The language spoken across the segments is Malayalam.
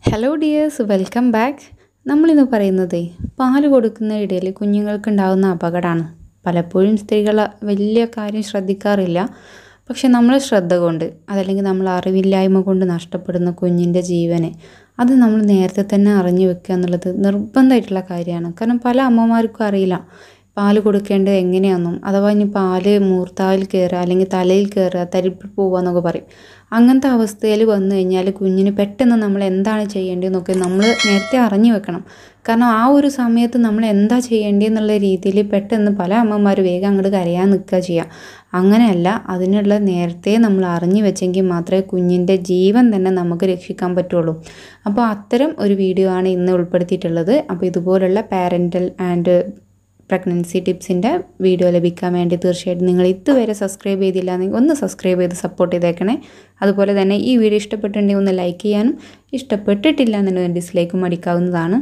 ഹലോ ഡിയേഴ്സ് വെൽക്കം ബാക്ക് നമ്മളിന്ന് പറയുന്നത് പാല് കൊടുക്കുന്ന ഇടയിൽ കുഞ്ഞുങ്ങൾക്ക് ഉണ്ടാകുന്ന അപകടമാണ് പലപ്പോഴും സ്ത്രീകൾ വലിയ കാര്യം ശ്രദ്ധിക്കാറില്ല പക്ഷെ നമ്മൾ ശ്രദ്ധ കൊണ്ട് അതല്ലെങ്കിൽ നമ്മൾ അറിവില്ലായ്മ കൊണ്ട് നഷ്ടപ്പെടുന്ന കുഞ്ഞിൻ്റെ ജീവനെ അത് നമ്മൾ നേരത്തെ തന്നെ അറിഞ്ഞു വെക്കുക എന്നുള്ളത് നിർബന്ധമായിട്ടുള്ള കാര്യമാണ് കാരണം പല അമ്മമാർക്കും അറിയില്ല പാല് കൊടുക്കേണ്ടത് എങ്ങനെയാണെന്നും അഥവാ ഇനി പാല് മൂർത്താവിൽ കയറുക അല്ലെങ്കിൽ തലയിൽ കയറുക തരിപ്പിൽ പോവുക എന്നൊക്കെ പറയും അങ്ങനത്തെ അവസ്ഥയിൽ വന്നു കഴിഞ്ഞാൽ കുഞ്ഞിന് പെട്ടെന്ന് നമ്മൾ എന്താണ് ചെയ്യേണ്ടതെന്നൊക്കെ നമ്മൾ നേരത്തെ അറിഞ്ഞു വെക്കണം കാരണം ആ ഒരു സമയത്ത് നമ്മൾ എന്താ ചെയ്യേണ്ടതെന്നുള്ള രീതിയിൽ പെട്ടെന്ന് പല അമ്മമാർ വേഗം അങ്ങോട്ട് കരയാൻ നിൽക്കുക ചെയ്യുക അങ്ങനെയല്ല അതിനുള്ള നേരത്തെ നമ്മൾ അറിഞ്ഞു വെച്ചെങ്കിൽ മാത്രമേ കുഞ്ഞിൻ്റെ ജീവൻ തന്നെ നമുക്ക് രക്ഷിക്കാൻ പറ്റുള്ളൂ അപ്പോൾ അത്തരം ഒരു വീഡിയോ ആണ് ഇന്ന് ഉൾപ്പെടുത്തിയിട്ടുള്ളത് അപ്പോൾ ഇതുപോലുള്ള പാരൻ്റൽ ആൻഡ് പ്രഗ്നൻസി ടിപ്സിൻ്റെ വീഡിയോ ലഭിക്കാൻ വേണ്ടി തീർച്ചയായിട്ടും നിങ്ങൾ ഇതുവരെ സബ്സ്ക്രൈബ് ചെയ്തില്ല എന്നെങ്കിൽ ഒന്ന് സബ്സ്ക്രൈബ് ചെയ്ത് സപ്പോർട്ട് ചെയ്തേക്കണേ അതുപോലെ തന്നെ ഈ വീഡിയോ ഇഷ്ടപ്പെട്ടിട്ടുണ്ടെങ്കിൽ ഒന്ന് ലൈക്ക് ചെയ്യാനും ഇഷ്ടപ്പെട്ടിട്ടില്ല എന്നുണ്ടെങ്കിൽ ഡിസ്ലൈക്കും അടിക്കാവുന്നതാണ്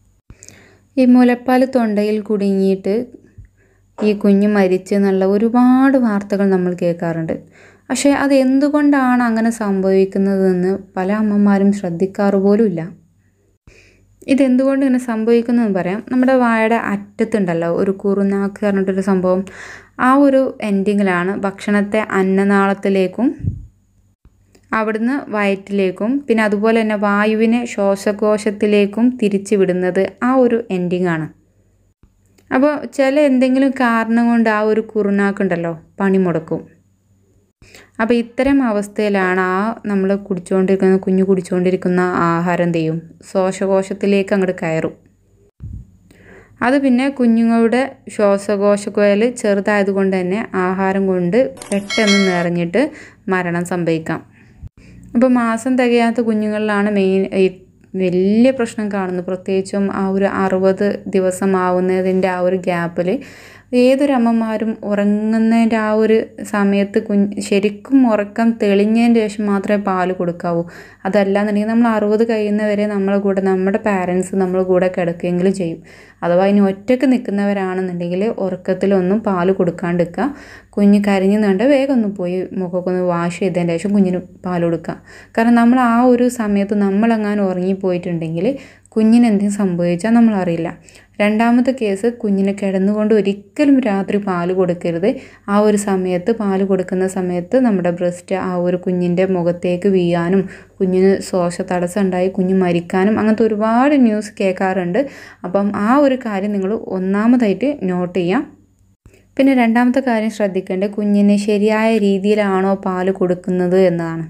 ഈ മുലപ്പാൽ തൊണ്ടയിൽ കുടുങ്ങിയിട്ട് ഈ കുഞ്ഞ് മരിച്ച് എന്നുള്ള ഒരുപാട് വാർത്തകൾ നമ്മൾ കേൾക്കാറുണ്ട് പക്ഷേ അത് എന്തുകൊണ്ടാണ് അങ്ങനെ സംഭവിക്കുന്നതെന്ന് പല അമ്മമാരും ശ്രദ്ധിക്കാറ് പോലുമില്ല ഇതെന്തുകൊണ്ട് ഇങ്ങനെ സംഭവിക്കുന്നതെന്ന് പറയാം നമ്മുടെ വായയുടെ അറ്റത്തുണ്ടല്ലോ ഒരു കുറുനാക്ക് പറഞ്ഞിട്ടൊരു സംഭവം ആ ഒരു എൻഡിങ്ങിലാണ് ഭക്ഷണത്തെ അന്നനാളത്തിലേക്കും അവിടുന്ന് വയറ്റിലേക്കും പിന്നെ അതുപോലെ തന്നെ വായുവിനെ ശ്വാസകോശത്തിലേക്കും തിരിച്ചു വിടുന്നത് ആ ഒരു എൻഡിങ് ആണ് അപ്പോൾ ചില എന്തെങ്കിലും കാരണം കൊണ്ട് ആ ഒരു കുറുനാക്കുണ്ടല്ലോ പണി മുടക്കും അപ്പോൾ ഇത്തരം അവസ്ഥയിലാണ് ആ നമ്മൾ കുടിച്ചുകൊണ്ടിരിക്കുന്ന കുഞ്ഞു കുടിച്ചുകൊണ്ടിരിക്കുന്ന ആഹാരം എന്ത് ചെയ്യും ശ്വാസകോശത്തിലേക്ക് അങ്ങോട്ട് കയറും അത് പിന്നെ കുഞ്ഞുങ്ങളുടെ ശ്വാസകോശക്കുഴൽ ചെറുതായതുകൊണ്ട് തന്നെ ആഹാരം കൊണ്ട് പെട്ടെന്ന് നിറഞ്ഞിട്ട് മരണം സംഭവിക്കാം അപ്പോൾ മാസം തികയാത്ത കുഞ്ഞുങ്ങളിലാണ് മെയിൻ ഈ വലിയ പ്രശ്നം കാണുന്നത് പ്രത്യേകിച്ചും ആ ഒരു അറുപത് ദിവസം ആവുന്നതിൻ്റെ ആ ഒരു ഗ്യാപ്പിൽ ഏതൊരമ്മമാരും ഉറങ്ങുന്നതിൻ്റെ ആ ഒരു സമയത്ത് കുഞ്ഞ് ശരിക്കും ഉറക്കം തെളിഞ്ഞതിന് ശേഷം മാത്രമേ പാല് കൊടുക്കാവൂ അതല്ലാന്നുണ്ടെങ്കിൽ നമ്മൾ അറുപത് കഴിയുന്നവരെ നമ്മളെ കൂടെ നമ്മുടെ പാരൻസ് നമ്മൾ കൂടെ കിടക്കുകയെങ്കിലും ചെയ്യും അഥവാ ഇനി ഒറ്റയ്ക്ക് നിൽക്കുന്നവരാണെന്നുണ്ടെങ്കിൽ ഉറക്കത്തിലൊന്നും പാല് കൊടുക്കാണ്ടിരിക്കുക കുഞ്ഞ് കരഞ്ഞു കണ്ട് വേഗം ഒന്ന് പോയി മുഖമൊക്കെ ഒന്ന് വാഷ് ചെയ്തതിന് ശേഷം കുഞ്ഞിന് പാൽ കൊടുക്കുക കാരണം നമ്മൾ ആ ഒരു സമയത്ത് നമ്മളെങ്ങാനും ഉറങ്ങിപ്പോയിട്ടുണ്ടെങ്കിൽ കുഞ്ഞിന് എന്തെങ്കിലും സംഭവിച്ചാൽ നമ്മൾ അറിയില്ല രണ്ടാമത്തെ കേസ് കുഞ്ഞിന് കിടന്നുകൊണ്ട് ഒരിക്കലും രാത്രി പാല് കൊടുക്കരുത് ആ ഒരു സമയത്ത് പാല് കൊടുക്കുന്ന സമയത്ത് നമ്മുടെ ബ്രസ്റ്റ് ആ ഒരു കുഞ്ഞിൻ്റെ മുഖത്തേക്ക് വീഴാനും കുഞ്ഞിന് ശ്വാസ തടസ്സം ഉണ്ടായി കുഞ്ഞ് മരിക്കാനും അങ്ങനത്തെ ഒരുപാട് ന്യൂസ് കേൾക്കാറുണ്ട് അപ്പം ആ ഒരു കാര്യം നിങ്ങൾ ഒന്നാമതായിട്ട് നോട്ട് ചെയ്യാം പിന്നെ രണ്ടാമത്തെ കാര്യം ശ്രദ്ധിക്കേണ്ടത് കുഞ്ഞിന് ശരിയായ രീതിയിലാണോ പാല് കൊടുക്കുന്നത് എന്നതാണ്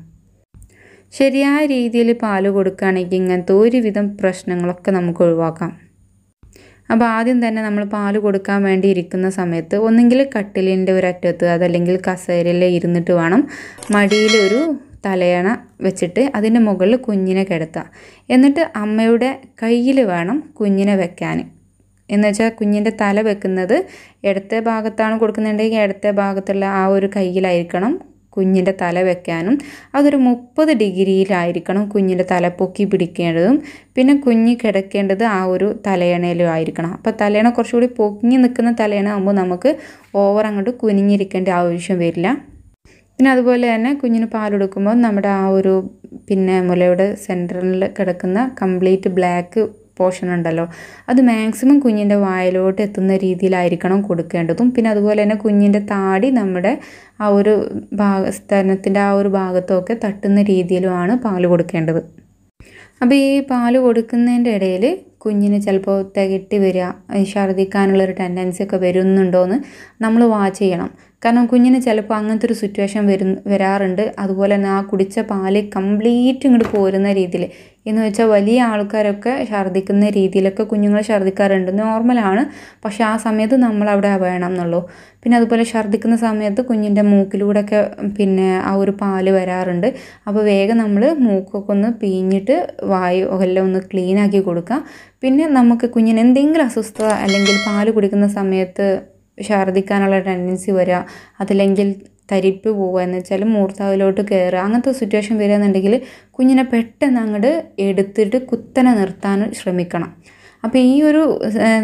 ശരിയായ രീതിയിൽ പാല് കൊടുക്കുകയാണെങ്കിൽ ഇങ്ങനത്തെ ഒരുവിധം പ്രശ്നങ്ങളൊക്കെ നമുക്ക് ഒഴിവാക്കാം അപ്പോൾ ആദ്യം തന്നെ നമ്മൾ പാല് കൊടുക്കാൻ വേണ്ടി ഇരിക്കുന്ന സമയത്ത് ഒന്നെങ്കിൽ കട്ടിലിൻ്റെ ഒരറ്റത്ത് അതല്ലെങ്കിൽ കസേരയിൽ ഇരുന്നിട്ട് വേണം മടിയിൽ ഒരു തലയണ വെച്ചിട്ട് അതിൻ്റെ മുകളിൽ കുഞ്ഞിനെ കിടത്തുക എന്നിട്ട് അമ്മയുടെ കയ്യിൽ വേണം കുഞ്ഞിനെ വെക്കാൻ എന്ന് വെച്ചാൽ കുഞ്ഞിൻ്റെ തല വെക്കുന്നത് ഇടത്തെ ഭാഗത്താണ് കൊടുക്കുന്നുണ്ടെങ്കിൽ ഇടത്തെ ഭാഗത്തുള്ള ആ ഒരു കയ്യിലായിരിക്കണം കുഞ്ഞിൻ്റെ തല വെക്കാനും അതൊരു മുപ്പത് ഡിഗ്രിയിലായിരിക്കണം കുഞ്ഞിൻ്റെ തല പൊക്കി പിടിക്കേണ്ടതും പിന്നെ കുഞ്ഞ് കിടക്കേണ്ടത് ആ ഒരു തലയണയിലും ആയിരിക്കണം അപ്പോൾ തലയണ കുറച്ചുകൂടി പൊങ്ങി നിൽക്കുന്ന തലയണ ആകുമ്പോൾ നമുക്ക് ഓവർ അങ്ങോട്ട് കുനിഞ്ഞിരിക്കേണ്ട ആവശ്യം വരില്ല പിന്നെ അതുപോലെ തന്നെ കുഞ്ഞിന് പാൽ കൊടുക്കുമ്പോൾ നമ്മുടെ ആ ഒരു പിന്നെ മുലയുടെ സെൻറ്ററിൽ കിടക്കുന്ന കംപ്ലീറ്റ് ബ്ലാക്ക് പോർഷൻ ഉണ്ടല്ലോ അത് മാക്സിമം കുഞ്ഞിൻ്റെ വായിലോട്ട് എത്തുന്ന രീതിയിലായിരിക്കണം കൊടുക്കേണ്ടതും പിന്നെ അതുപോലെ തന്നെ കുഞ്ഞിൻ്റെ താടി നമ്മുടെ ആ ഒരു ഭാഗ സ്ഥലത്തിൻ്റെ ആ ഒരു ഭാഗത്തൊക്കെ തട്ടുന്ന രീതിയിലുമാണ് പാൽ കൊടുക്കേണ്ടത് അപ്പോൾ ഈ പാൽ കൊടുക്കുന്നതിൻ്റെ ഇടയിൽ കുഞ്ഞിന് ചിലപ്പോൾ തികട്ടി വരിക ഛർദ്ദിക്കാനുള്ളൊരു ടെൻഡൻസി ഒക്കെ വരുന്നുണ്ടോ എന്ന് നമ്മൾ വാച്ച് ചെയ്യണം കാരണം കുഞ്ഞിന് ചിലപ്പോൾ അങ്ങനത്തെ ഒരു സിറ്റുവേഷൻ വരും വരാറുണ്ട് അതുപോലെ തന്നെ ആ കുടിച്ച പാല് കംപ്ലീറ്റ് ഇങ്ങോട്ട് പോരുന്ന രീതിയിൽ എന്ന് വെച്ചാൽ വലിയ ആൾക്കാരൊക്കെ ഛർദ്ദിക്കുന്ന രീതിയിലൊക്കെ കുഞ്ഞുങ്ങൾ ഛർദ്ദിക്കാറുണ്ട് നോർമലാണ് പക്ഷേ ആ സമയത്ത് നമ്മൾ അവിടെ വേണം എന്നുള്ളൂ പിന്നെ അതുപോലെ ഛർദ്ദിക്കുന്ന സമയത്ത് കുഞ്ഞിൻ്റെ മൂക്കിലൂടെയൊക്കെ പിന്നെ ആ ഒരു പാല് വരാറുണ്ട് അപ്പോൾ വേഗം നമ്മൾ മൂക്കൊക്കെ ഒന്ന് പിഴിഞ്ഞിട്ട് വായു എല്ലാം ഒന്ന് ക്ലീൻ ആക്കി കൊടുക്കുക പിന്നെ നമുക്ക് കുഞ്ഞിന് എന്തെങ്കിലും അസ്വസ്ഥത അല്ലെങ്കിൽ പാല് കുടിക്കുന്ന സമയത്ത് ഛർദ്ദിക്കാനുള്ള ടെൻഡൻസി വരിക അതല്ലെങ്കിൽ തരിപ്പ് പോവുക എന്ന് വെച്ചാൽ മൂർത്താവിലോട്ട് കയറുക അങ്ങനത്തെ സിറ്റുവേഷൻ വരികയെന്നുണ്ടെങ്കിൽ കുഞ്ഞിനെ പെട്ടെന്ന് അങ്ങോട്ട് എടുത്തിട്ട് കുത്തനെ നിർത്താൻ ശ്രമിക്കണം അപ്പോൾ ഈ ഒരു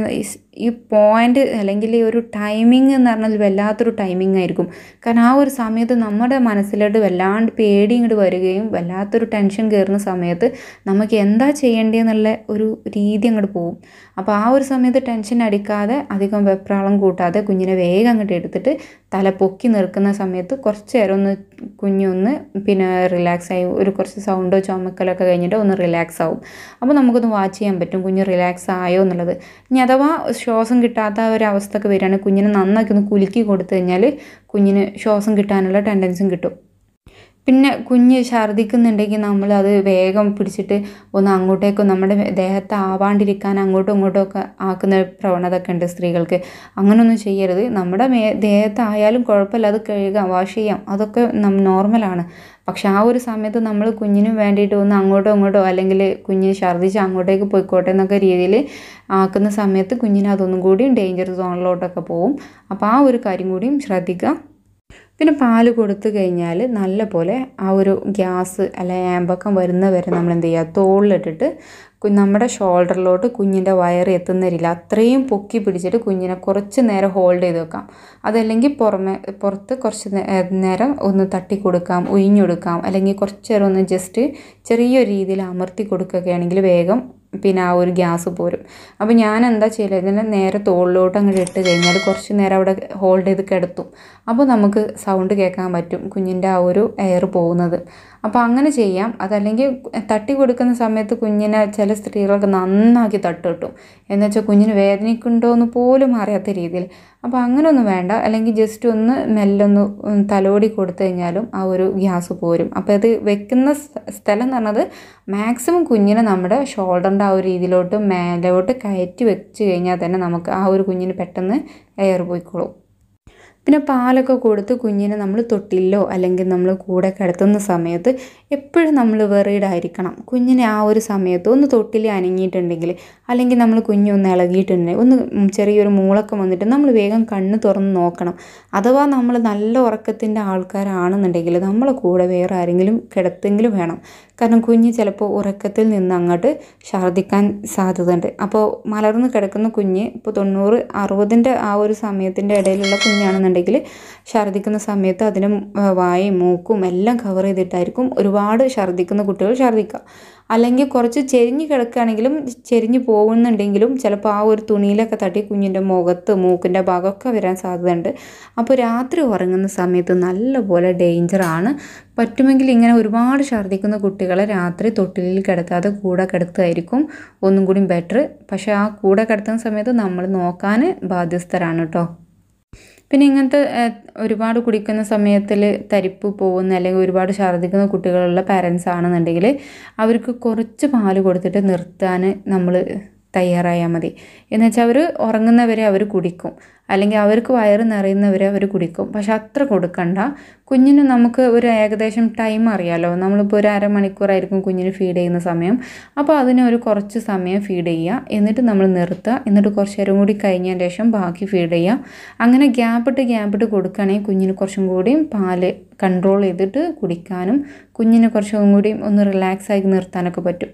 ഈ പോയിന്റ് അല്ലെങ്കിൽ ഈ ഒരു ടൈമിംഗ് എന്ന് പറഞ്ഞാൽ വല്ലാത്തൊരു ടൈമിംഗ് ആയിരിക്കും കാരണം ആ ഒരു സമയത്ത് നമ്മുടെ മനസ്സിലോട്ട് വല്ലാണ്ട് പേടി ഇങ്ങോട്ട് വരികയും വല്ലാത്തൊരു ടെൻഷൻ കയറുന്ന സമയത്ത് നമുക്ക് എന്താ ചെയ്യേണ്ടതെന്നുള്ള ഒരു രീതി അങ്ങോട്ട് പോകും അപ്പോൾ ആ ഒരു സമയത്ത് ടെൻഷൻ അടിക്കാതെ അധികം വെപ്രാളം കൂട്ടാതെ കുഞ്ഞിനെ വേഗം അങ്ങോട്ട് എടുത്തിട്ട് തല പൊക്കി നിൽക്കുന്ന സമയത്ത് കുറച്ച് നേരം ഒന്ന് കുഞ്ഞൊന്ന് പിന്നെ റിലാക്സ് ആയി ഒരു കുറച്ച് സൗണ്ടോ ചുമക്കലൊക്കെ കഴിഞ്ഞിട്ട് ഒന്ന് റിലാക്സ് ആവും അപ്പോൾ നമുക്കൊന്ന് വാച്ച് ചെയ്യാൻ പറ്റും കുഞ്ഞ് റിലാക്സ് ആയോ എന്നുള്ളത് ഇനി അഥവാ ശ്വാസം കിട്ടാത്ത ഒരു അവസ്ഥയൊക്കെ വരികയാണെങ്കിൽ കുഞ്ഞിനെ നന്നാക്കി ഒന്ന് കുലുക്കി കൊടുത്തു കഴിഞ്ഞാൽ കുഞ്ഞിന് ശ്വാസം കിട്ടാനുള്ള ടെൻഡൻസും കിട്ടും പിന്നെ കുഞ്ഞ് ഛർദ്ദിക്കുന്നുണ്ടെങ്കിൽ നമ്മൾ അത് വേഗം പിടിച്ചിട്ട് ഒന്ന് അങ്ങോട്ടേക്കും നമ്മുടെ ദേഹത്ത് ആവാണ്ടിരിക്കാൻ അങ്ങോട്ടും ഇങ്ങോട്ടും ഒക്കെ ആക്കുന്ന പ്രവണത ഒക്കെ ഉണ്ട് സ്ത്രീകൾക്ക് അങ്ങനെയൊന്നും ചെയ്യരുത് നമ്മുടെ മേ ദേഹത്തായാലും കുഴപ്പമില്ല അത് കഴുകാം വാഷ് ചെയ്യാം അതൊക്കെ നം നോർമലാണ് പക്ഷെ ആ ഒരു സമയത്ത് നമ്മൾ കുഞ്ഞിന് വേണ്ടിയിട്ട് ഒന്ന് അങ്ങോട്ടോ ഇങ്ങോട്ടോ അല്ലെങ്കിൽ കുഞ്ഞ് ഛർദ്ദിച്ച് അങ്ങോട്ടേക്ക് പോയിക്കോട്ടെ എന്നൊക്കെ രീതിയിൽ ആക്കുന്ന സമയത്ത് കുഞ്ഞിന് അതൊന്നും കൂടിയും ഡേഞ്ചർ സോണിലോട്ടൊക്കെ പോവും അപ്പോൾ ആ ഒരു കാര്യം കൂടിയും ശ്രദ്ധിക്കുക പിന്നെ പാല് കൊടുത്തു കഴിഞ്ഞാൽ നല്ല പോലെ ആ ഒരു ഗ്യാസ് അല്ലെങ്കിൽ ഏമ്പക്കം വരുന്നവരെ നമ്മൾ എന്ത് ചെയ്യുക തോളിലിട്ടിട്ട് കു- നമ്മുടെ ഷോൾഡറിലോട്ട് കുഞ്ഞിൻ്റെ വയറ് എത്തുന്ന രീതിയിൽ അത്രയും പൊക്കി പിടിച്ചിട്ട് കുഞ്ഞിനെ കുറച്ച് നേരം ഹോൾഡ് ചെയ്ത് വെക്കാം അതല്ലെങ്കിൽ പുറമെ പുറത്ത് കുറച്ച് നേ- ഏ, നേരം ഒന്ന് തട്ടി കൊടുക്കാം ഉയിഞ്ഞൊടുക്കാം അല്ലെങ്കിൽ കുറച്ച് നേരം ഒന്ന് ജസ്റ്റ് ചെറിയൊരു രീതിയിൽ അമർത്തി കൊടുക്കുകയാണെങ്കിൽ വേഗം പിന്നെ ആ ഒരു ഗ്യാസ് പോരും അപ്പോൾ ഞാൻ എന്താ ചെയ്യല് ഇതിനെ നേരെ തോളിലോട്ട് അങ്ങോട്ട് ഇട്ട് കഴിഞ്ഞാൽ കുറച്ച് നേരം അവിടെ ഹോൾഡ് ചെയ്ത് കിടത്തും അപ്പോൾ നമുക്ക് സൗണ്ട് കേൾക്കാൻ പറ്റും കുഞ്ഞിൻ്റെ ആ ഒരു എയർ പോകുന്നത് അപ്പോൾ അങ്ങനെ ചെയ്യാം അതല്ലെങ്കിൽ തട്ടി കൊടുക്കുന്ന സമയത്ത് കുഞ്ഞിനെ ചില സ്ത്രീകൾക്ക് നന്നാക്കി തട്ട് കിട്ടും എന്ന് വെച്ചാൽ കുഞ്ഞിന് വേദനിക്കുന്നുണ്ടോ എന്ന് പോലും അറിയാത്ത രീതിയിൽ അപ്പോൾ അങ്ങനെയൊന്നും വേണ്ട അല്ലെങ്കിൽ ജസ്റ്റ് ഒന്ന് മെല്ലൊന്ന് ഉം തലോടി കൊടുത്തു കഴിഞ്ഞാലും ആ ഒരു ഗ്യാസ് പോരും അപ്പോൾ ഇത് വെക്കുന്ന സ്ഥ- സ്ഥലം എന്ന് പറഞ്ഞത് മാക്സിമം കുഞ്ഞിനെ നമ്മുടെ ഷോൾഡറിൻ്റെ ആ ഒരു രീതിയിലോട്ട് മേലോട്ട് കയറ്റി വെച്ച് കഴിഞ്ഞാൽ തന്നെ നമുക്ക് ആ ഒരു കുഞ്ഞിന് പെട്ടെന്ന് എയർ പോയിക്കോളും പിന്നെ പാലൊക്കെ കൊടുത്ത് കുഞ്ഞിനെ നമ്മൾ തൊട്ടിലോ അല്ലെങ്കിൽ നമ്മൾ കൂടെ കിടത്തുന്ന സമയത്ത് എപ്പോഴും നമ്മൾ വെറീഡ് ആയിരിക്കണം കുഞ്ഞിനെ ആ ഒരു സമയത്ത് ഒന്ന് തൊട്ടിൽ അനങ്ങിയിട്ടുണ്ടെങ്കിൽ അല്ലെങ്കിൽ നമ്മൾ കുഞ്ഞൊന്ന് ഇളകിയിട്ടുണ്ടെങ്കിൽ ഒന്ന് ഉം ചെറിയൊരു മൂളക്കം വന്നിട്ട് നമ്മൾ വേഗം കണ്ണ് തുറന്ന് നോക്കണം അഥവാ നമ്മൾ നല്ല ഉറക്കത്തിൻ്റെ ആൾക്കാരാണെന്നുണ്ടെങ്കിൽ നമ്മളെ കൂടെ വേറെ ആരെങ്കിലും കിടത്തെങ്കിലും വേണം കാരണം കുഞ്ഞ് ചിലപ്പോൾ ഉറക്കത്തിൽ നിന്ന് അങ്ങോട്ട് ഛർദ്ദിക്കാൻ സാധ്യതയുണ്ട് അപ്പോൾ മലർന്ന് കിടക്കുന്ന കുഞ്ഞ് ഇപ്പോൾ തൊണ്ണൂറ് അറുപതിൻ്റെ ആ ഒരു സമയത്തിൻ്റെ ഇടയിലുള്ള കുഞ്ഞാണെന്നുണ്ടെങ്കിൽ ഛർദ്ദിക്കുന്ന സമയത്ത് അതിന് വായും മൂക്കും എല്ലാം കവർ ചെയ്തിട്ടായിരിക്കും ഒരുപാട് ഛർദ്ദിക്കുന്ന കുട്ടികൾ ഛർദ്ദിക്കുക അല്ലെങ്കിൽ കുറച്ച് ചെരിഞ്ഞ് കിടക്കുകയാണെങ്കിലും ചെരിഞ്ഞ് പോകുന്നുണ്ടെങ്കിലും ചിലപ്പോൾ ആ ഒരു തുണിയിലൊക്കെ തട്ടി കുഞ്ഞിൻ്റെ മുഖത്ത് മൂക്കിൻ്റെ ഭാഗമൊക്കെ വരാൻ സാധ്യതയുണ്ട് അപ്പോൾ രാത്രി ഉറങ്ങുന്ന സമയത്ത് നല്ലപോലെ ഡേഞ്ചറാണ് പറ്റുമെങ്കിൽ ഇങ്ങനെ ഒരുപാട് ഛർദ്ദിക്കുന്ന കുട്ടികളെ രാത്രി തൊട്ടിലിൽ കിടത്താതെ കൂടെ കിടത്തുമായിരിക്കും ഒന്നും കൂടി ബെറ്റർ പക്ഷേ ആ കൂടെ കിടത്തുന്ന സമയത്ത് നമ്മൾ നോക്കാൻ ബാധ്യസ്ഥരാണ് കേട്ടോ പിന്നെ ഇങ്ങനത്തെ ഏഹ്, ഒരുപാട് കുടിക്കുന്ന സമയത്തിൽ തരിപ്പ് പോകുന്ന അല്ലെങ്കിൽ ഒരുപാട് ഛർദ്ദിക്കുന്ന കുട്ടികളുള്ള പാരൻസ് ആണെന്നുണ്ടെങ്കിൽ അവർക്ക് കുറച്ച് പാല് കൊടുത്തിട്ട് നിർത്താൻ നമ്മൾ തയ്യാറായാൽ മതി എന്ന് വെച്ചാൽ അവർ ഉറങ്ങുന്നവരെ അവർ കുടിക്കും അല്ലെങ്കിൽ അവർക്ക് വയറ് നിറയുന്നവരെ അവർ കുടിക്കും പക്ഷെ അത്ര കൊടുക്കണ്ട കുഞ്ഞിന് നമുക്ക് ഒരു ഏകദേശം ടൈം അറിയാലോ നമ്മളിപ്പോൾ ഒരു അരമണിക്കൂറായിരിക്കും കുഞ്ഞിന് ഫീഡ് ചെയ്യുന്ന സമയം അപ്പോൾ അതിന് ഒരു കുറച്ച് സമയം ഫീഡ് ചെയ്യുക എന്നിട്ട് നമ്മൾ നിർത്തുക എന്നിട്ട് കുറച്ച് നേരം കൂടി കഴിഞ്ഞതിന് ശേഷം ബാക്കി ഫീഡ് ചെയ്യുക അങ്ങനെ ഗ്യാപ്പിട്ട് ഗ്യാപ്പിട്ട് കൊടുക്കുകയാണെങ്കിൽ കുഞ്ഞിന് കുറച്ചും കൂടിയും പാല് കൺട്രോൾ ചെയ്തിട്ട് കുടിക്കാനും കുഞ്ഞിനെ കുറച്ചും കൂടിയും ഒന്ന് റിലാക്സ് ആക്കി നിർത്താനൊക്കെ പറ്റും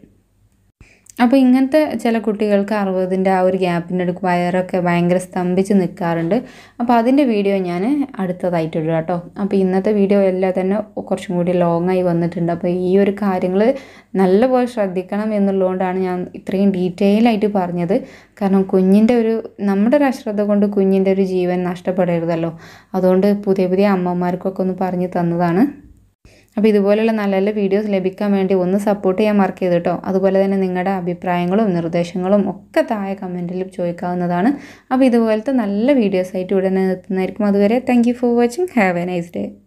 അപ്പോൾ ഇങ്ങനത്തെ ചില കുട്ടികൾക്ക് അറുപതിൻ്റെ ആ ഒരു ഗ്യാപ്പിൻ്റെ അടുക്ക് വയറൊക്കെ ഭയങ്കര സ്തംഭിച്ച് നിൽക്കാറുണ്ട് അപ്പോൾ അതിൻ്റെ വീഡിയോ ഞാൻ അടുത്തതായിട്ട് ഇടുക കേട്ടോ അപ്പോൾ ഇന്നത്തെ വീഡിയോ എല്ലാം തന്നെ കുറച്ചും കൂടി ലോങ് ആയി വന്നിട്ടുണ്ട് അപ്പോൾ ഈ ഒരു കാര്യങ്ങൾ നല്ലപോലെ ശ്രദ്ധിക്കണം എന്നുള്ളതുകൊണ്ടാണ് ഞാൻ ഇത്രയും ഡീറ്റെയിൽ ആയിട്ട് പറഞ്ഞത് കാരണം കുഞ്ഞിൻ്റെ ഒരു നമ്മുടെ ഒരു അശ്രദ്ധ കൊണ്ട് കുഞ്ഞിൻ്റെ ഒരു ജീവൻ നഷ്ടപ്പെടരുതല്ലോ അതുകൊണ്ട് പുതിയ പുതിയ അമ്മമാർക്കൊക്കെ ഒന്ന് പറഞ്ഞു തന്നതാണ് അപ്പോൾ ഇതുപോലെയുള്ള നല്ല നല്ല വീഡിയോസ് ലഭിക്കാൻ വേണ്ടി ഒന്ന് സപ്പോർട്ട് ചെയ്യാൻ മറക്കരുത് കേട്ടോ അതുപോലെ തന്നെ നിങ്ങളുടെ അഭിപ്രായങ്ങളും നിർദ്ദേശങ്ങളും ഒക്കെ താഴെ കമൻറ്റിൽ ചോദിക്കാവുന്നതാണ് അപ്പോൾ ഇതുപോലത്തെ നല്ല വീഡിയോസ് ആയിട്ട് ഉടനെ എത്തുന്നതായിരിക്കും അതുവരെ thank you for watching have a nice day